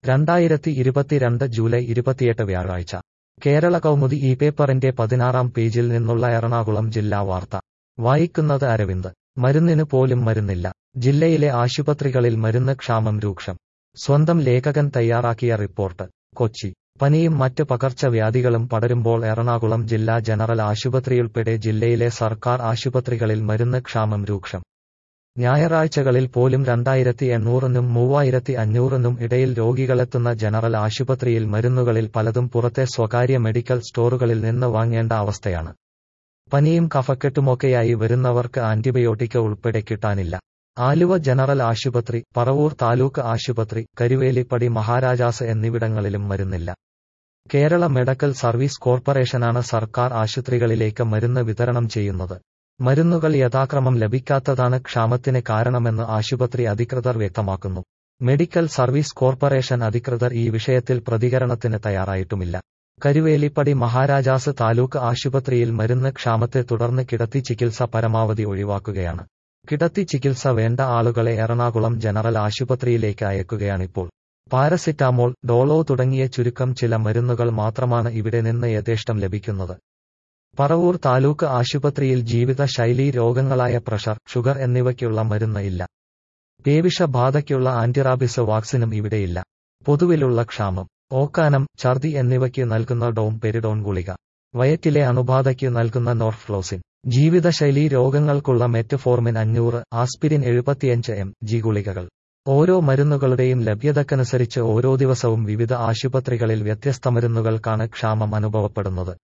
രണ്ടായിരത്തി ഇരുപത്തിരണ്ട് ജൂലൈ ഇരുപത്തിയെട്ട് വ്യാഴാഴ്ച കേരള കൗമുദി ഈ പേപ്പറിന്റെ പതിനാറാം പേജിൽ നിന്നുള്ള എറണാകുളം ജില്ലാ വാർത്ത വായിക്കുന്നത് അരവിന്ദ് മരുന്നിന് പോലും മരുന്നില്ല ജില്ലയിലെ ആശുപത്രികളിൽ മരുന്ന് ക്ഷാമം രൂക്ഷം സ്വന്തം ലേഖകൻ തയ്യാറാക്കിയ റിപ്പോർട്ട് കൊച്ചി പനിയും മറ്റ് പകർച്ചവ്യാധികളും പടരുമ്പോൾ എറണാകുളം ജില്ലാ ജനറൽ ആശുപത്രിയുൾപ്പെടെ ജില്ലയിലെ സർക്കാർ ആശുപത്രികളിൽ മരുന്ന് ക്ഷാമം രൂക്ഷം ഞായറാഴ്ചകളിൽ പോലും രണ്ടായിരത്തി എണ്ണൂറിനും മൂവായിരത്തി അഞ്ഞൂറിനും ഇടയിൽ രോഗികളെത്തുന്ന ജനറൽ ആശുപത്രിയിൽ മരുന്നുകളിൽ പലതും പുറത്തെ സ്വകാര്യ മെഡിക്കൽ സ്റ്റോറുകളിൽ നിന്ന് വാങ്ങേണ്ട അവസ്ഥയാണ് പനിയും കഫക്കെട്ടുമൊക്കെയായി വരുന്നവർക്ക് ആന്റിബയോട്ടിക് ഉൾപ്പെടെ കിട്ടാനില്ല ആലുവ ജനറൽ ആശുപത്രി പറവൂർ താലൂക്ക് ആശുപത്രി കരുവേലിപ്പടി മഹാരാജാസ് എന്നിവിടങ്ങളിലും മരുന്നില്ല കേരള മെഡിക്കൽ സർവീസ് കോർപ്പറേഷനാണ് സർക്കാർ ആശുപത്രികളിലേക്ക് മരുന്ന് വിതരണം ചെയ്യുന്നത് മരുന്നുകൾ യഥാക്രമം ലഭിക്കാത്തതാണ് ക്ഷാമത്തിന് കാരണമെന്ന് ആശുപത്രി അധികൃതർ വ്യക്തമാക്കുന്നു മെഡിക്കൽ സർവീസ് കോർപ്പറേഷൻ അധികൃതർ ഈ വിഷയത്തിൽ പ്രതികരണത്തിന് തയ്യാറായിട്ടുമില്ല കരുവേലിപ്പടി മഹാരാജാസ് താലൂക്ക് ആശുപത്രിയിൽ മരുന്ന് ക്ഷാമത്തെ തുടർന്ന് കിടത്തി ചികിത്സ പരമാവധി ഒഴിവാക്കുകയാണ് കിടത്തി ചികിത്സ വേണ്ട ആളുകളെ എറണാകുളം ജനറൽ ആശുപത്രിയിലേക്ക് അയക്കുകയാണിപ്പോൾ പാരസിറ്റാമോൾ ഡോളോ തുടങ്ങിയ ചുരുക്കം ചില മരുന്നുകൾ മാത്രമാണ് ഇവിടെ നിന്ന് യഥേഷ്ടം ലഭിക്കുന്നത് പറവൂർ താലൂക്ക് ആശുപത്രിയിൽ ജീവിതശൈലീ രോഗങ്ങളായ പ്രഷർ ഷുഗർ എന്നിവയ്ക്കുള്ള മരുന്ന് ഇല്ല പേവിഷബാധയ്ക്കുള്ള ആന്റിറാബിസ് വാക്സിനും ഇവിടെയില്ല പൊതുവിലുള്ള ക്ഷാമം ഓക്കാനം ഛർദി എന്നിവയ്ക്ക് നൽകുന്ന ഡോം പെരിഡോൺ ഗുളിക വയറ്റിലെ അണുബാധയ്ക്ക് നൽകുന്ന നോർഫ്ലോസിൻ ജീവിതശൈലീ രോഗങ്ങൾക്കുള്ള മെറ്റഫോർമിൻ അഞ്ഞൂറ് ആസ്പിരിൻ എഴുപത്തിയഞ്ച് എം ജി ഗുളികകൾ ഓരോ മരുന്നുകളുടെയും ലഭ്യതക്കനുസരിച്ച് ഓരോ ദിവസവും വിവിധ ആശുപത്രികളിൽ വ്യത്യസ്ത മരുന്നുകൾക്കാണ് ക്ഷാമം അനുഭവപ്പെടുന്നത്